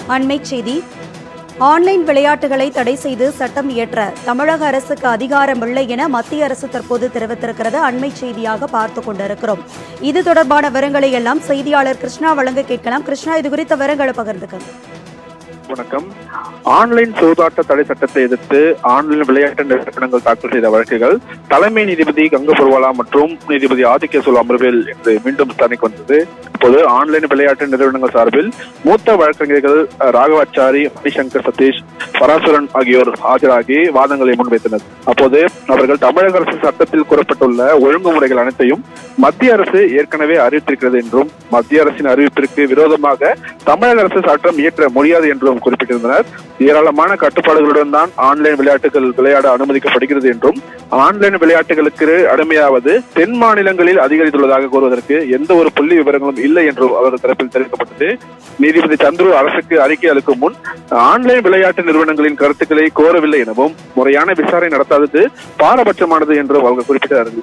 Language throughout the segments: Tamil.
அண்மைச் செய்தி ஆன்லைன் விளையாட்டுகளை தடை செய்து சட்டம் இயற்ற தமிழக அரசுக்கு அதிகாரமில்லை என மத்திய அரசு தற்போது தெரிவித்திருக்கிறது அண்மைச் செய்தியாக பார்த்து கொண்டிருக்கிறோம் இது தொடர்பான விவரங்களை எல்லாம் செய்தியாளர் கிருஷ்ணா வழங்க கேட்கலாம் கிருஷ்ணா இது குறித்த விவரங்களை பகிர்ந்துக்கங்க வணக்கம் ஆன்லைன் சூதாட்ட தடை சட்டத்தை எதிர்த்து ஆன்லைன் விளையாட்டு நிறுவனங்கள் தாக்கல் செய்த வழக்குகள் தலைமை நீதிபதி கங்க புர்வாலா மற்றும் நீதிபதி ஆதித்யசோல் அமர்வில் இன்று மீண்டும் விசாரணைக்கு வந்தது இப்போது ஆன்லைன் விளையாட்டு நிறுவனங்கள் சார்பில் மூத்த வழக்கறிஞர்கள் அஹ், ராகவாச்சாரி மணிசங்கர் சதீஷ் பராசுரன் ஆகியோர் ஆஜராகி வாதங்களை முன்வைத்தனர் அப்போது அவர்கள் தமிழக அரசு சட்டத்தில் கூறப்பட்டுள்ள ஒழுங்குமுறைகள் அனைத்தையும் மத்திய அரசு ஏற்கனவே அறிவித்திருக்கிறது என்றும் மத்திய அரசின் அறிவிப்பிற்கு விரோதமாக தமிழக அரசு சட்டம் இயற்ற முடியாது என்றும் குறிப்பிட்டிருந்தனர் ஏராளமான கட்டுப்பாடுகளுடன் தான் ஆன்லைன் விளையாட்டுகள் விளையாட அனுமதிக்கப்படுகிறது என்றும் ஆன்லைன் விளையாட்டுகளுக்கு அடிமையாவது தென் மாநிலங்களில் அதிகரித்துள்ளதாக கூறுவதற்கு எந்த ஒரு புள்ளி விவரங்களும் இல்லை என்றும் அவர்கள் தரப்பில் தெரிவிக்கப்பட்டது நீதிபதி சந்துரு அரசுக்கு அறிக்கை அளிக்கும் முன் ஆன்லைன் விளையாட்டு நிறுவனங்களின் கருத்துக்களை கோரவில்லை எனவும் முறையான விசாரணை நடத்தாதது பாரபட்சமானது என்றும் அவர்கள் குறிப்பிட்டார்கள்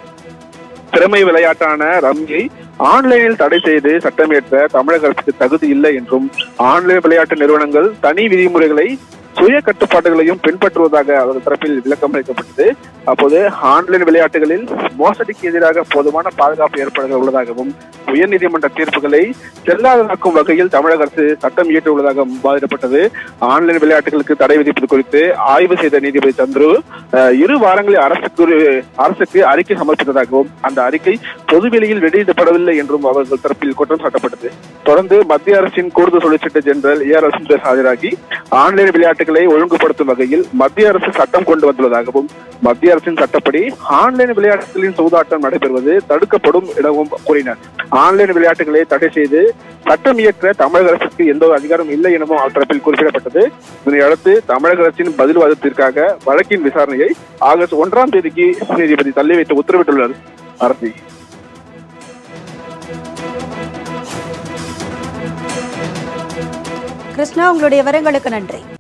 திறமை விளையாட்டான ரம்மியை ஆன்லைனில் தடை செய்து சட்டமியற்ற தமிழக அரசுக்கு தகுதி இல்லை என்றும் ஆன்லைன் விளையாட்டு நிறுவனங்கள் தனி விதிமுறைகளை சுய கட்டுப்பாடுகளையும் பின்பற்றுவதாக அவர்கள் தரப்பில் விளக்கம் அளிக்கப்பட்டது அப்போது ஆன்லைன் விளையாட்டுகளில் மோசடிக்கு எதிராக போதுமான பாதுகாப்பு ஏற்பாடுகள் உள்ளதாகவும் உயர்நீதிமன்ற தீர்ப்புகளை செல்லாததாக்கும் வகையில் தமிழக அரசு சட்டம் இயற்ற உள்ளதாக வாதிடப்பட்டது ஆன்லைன் விளையாட்டுகளுக்கு தடை விதிப்பது குறித்து ஆய்வு செய்த நீதிபதி சந்துரு அஹ், இரு வாரங்களில் அரசுக்கு ஒரு- அரசுக்கு அறிக்கை சமர்ப்பித்ததாகவும் அந்த அறிக்கை பொதுவெளியில் வெளியிடப்படவில்லை என்றும் அவர்கள் தரப்பில் குற்றம் சாட்டப்பட்டது தொடர்ந்து மத்திய அரசின் கூடுதல் solicitor general A R Sundar ஆஜராகி ஆன்லைன் விளையாட்டுகளை ஒழுங்குபடுத்தும் வகையில் மத்திய அரசு சட்டம் கொண்டு வந்துள்ளதாகவும் மத்திய அரசின் சட்டப்படி ஆன்லைன் விளையாட்டுகளின் சூதாட்டம் நடைபெறுவது தடுக்கப்படும் எனவும் கூறினர் ஆன்லைன் விளையாட்டுகளை தடை செய்து சட்டம் இயற்ற தமிழக அரசுக்கு எந்த ஒரு அதிகாரம் இல்லை எனவும் அவர் தரப்பில் குறிப்பிடப்பட்டது இதனை அடுத்து தமிழக அரசின் பதில் வாதத்திற்காக வழக்கின் விசாரணையை ஆகஸ்ட் ஒன்றாம் தேதிக்கு நீதிபதி தள்ளி வைத்து உத்தரவிட்டுள்ளார் அரசி கிருஷ்ணா உங்களுடைய விவரங்களுக்கு நன்றி